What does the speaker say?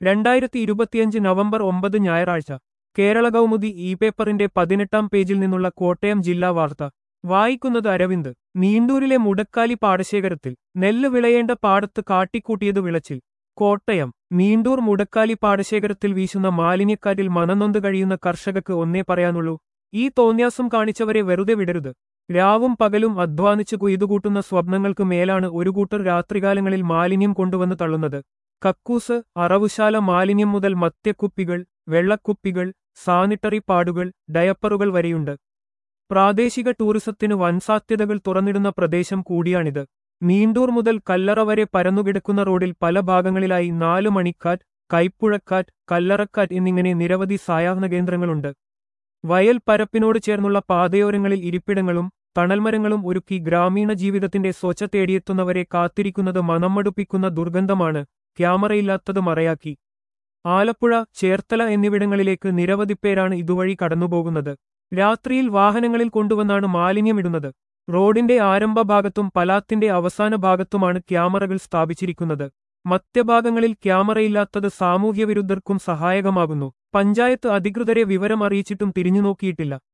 രണ്ടായിരത്തി ഇരുപത്തിയഞ്ച് നവംബർ ഒമ്പത് ഞായറാഴ്ച കേരള കൗമുദി ഇ പേപ്പറിന്റെ പതിനെട്ടാം പേജിൽ നിന്നുള്ള കോട്ടയം ജില്ലാ വാർത്ത വായിക്കുന്നത് അരവിന്ദ് നീണ്ടൂരിലെ മുടക്കാലി പാടശേഖരത്തിൽ നെല്ല് വിളയേണ്ട പാടത്ത് കാട്ടിക്കൂട്ടിയത് വിളച്ചിൽ കോട്ടയം നീണ്ടൂർ മുടക്കാലി പാടശേഖരത്തിൽ വീശുന്ന മാലിന്യക്കാറ്റിൽ മനനൊന്ത് കഴിയുന്ന കർഷകർക്ക് ഒന്നേ പറയാനുള്ളൂ ഈ തോന്യാസം കാണിച്ചവരെ വെറുതെ വിടരുത് രാവും പകലും അധ്വാനിച്ച് കൊയ്തുകൂട്ടുന്ന സ്വപ്നങ്ങൾക്ക് മേലാണ് ഒരു കൂട്ടർ രാത്രികാലങ്ങളിൽ മാലിന്യം കൊണ്ടുവന്ന് തള്ളുന്നത് കക്കൂസ് അറവുശാല മാലിന്യം മുതൽ മദ്യക്കുപ്പികൾ വെള്ളക്കുപ്പികൾ സാനിറ്ററി പാഡുകൾ ഡയപ്പറുകൾ വരെയുണ്ട് പ്രാദേശിക ടൂറിസത്തിന് വൻസാധ്യതകൾ തുറന്നിടുന്ന പ്രദേശം കൂടിയാണിത് നീണ്ടൂർ മുതൽ കല്ലറ വരെ പരന്നുകിടക്കുന്ന റോഡിൽ പല ഭാഗങ്ങളിലായി നാലു മണിക്കാറ്റ് കൈപ്പുഴക്കാറ്റ് കല്ലറക്കാറ്റ് എന്നിങ്ങനെ നിരവധി സായാഹ്ന കേന്ദ്രങ്ങളുണ്ട് വയൽ പരപ്പിനോട് ചേർന്നുള്ള പാതയോരങ്ങളിൽ ഇരിപ്പിടങ്ങളും തണൽമരങ്ങളും ഒരുക്കി ഗ്രാമീണ ജീവിതത്തിന്റെ സ്വച്ഛ തേടിയെത്തുന്നവരെ കാത്തിരിക്കുന്നത് മനമടുപ്പിക്കുന്ന ദുർഗന്ധമാണ് ക്യാമറയില്ലാത്തത് മറയാക്കി ആലപ്പുഴ ചേർത്തല എന്നിവിടങ്ങളിലേക്ക് നിരവധി പേരാണ് ഇതുവഴി കടന്നുപോകുന്നത് രാത്രിയിൽ വാഹനങ്ങളിൽ കൊണ്ടുവന്നാണ് മാലിന്യമിടുന്നത് റോഡിന്റെ ആരംഭ ഭാഗത്തും പലാത്തിന്റെ അവസാന ഭാഗത്തുമാണ് ക്യാമറകൾ സ്ഥാപിച്ചിരിക്കുന്നത് മധ്യഭാഗങ്ങളിൽ ക്യാമറയില്ലാത്തത് സാമൂഹ്യവിരുദ്ധർക്കും സഹായകമാകുന്നു പഞ്ചായത്ത് അധികൃതരെ വിവരം അറിയിച്ചിട്ടും തിരിഞ്ഞുനോക്കിയിട്ടില്ല